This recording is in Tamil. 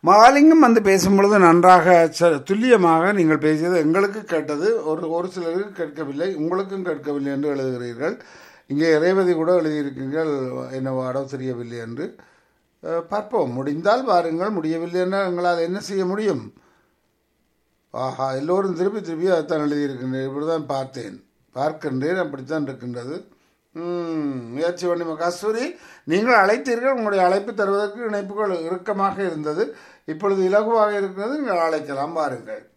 மகாலிங்கம் வந்து பேசும் பொழுது நன்றாக ச- துல்லியமாக நீங்கள் பேசியது எங்களுக்கு கேட்டது ஒரு ஒரு சிலருக்கு கேட்கவில்லை உங்களுக்கும் கேட்கவில்லை என்று எழுதுகிறீர்கள் இங்கே ரேவதி கூட எழுதியிருக்கீர்கள் என்ன அடம் தெரியவில்லை என்று அஹ், பார்ப்போம் முடிந்தால் பாருங்கள் முடியவில்லை என்றால் எங்களால் என்ன செய்ய முடியும் ஆஹா எல்லோரும் திருப்பி திருப்பி அதைத்தான் எழுதியிருக்கின்றேன் இப்படி தான் பார்த்தேன் பார்க்கின்றேன் அப்படித்தான் இருக்கின்றது ம், முயற்சி பண்ணி கஸ்தூரி நீங்கள் அழைத்தீர்கள் உங்களுடைய அழைப்பு தருவதற்கு இணைப்புகள் இறுக்கமாக இருந்தது இப்பொழுது இலகுவாக இருக்கிறது நீங்கள் அழைக்கலாம் பாருங்கள்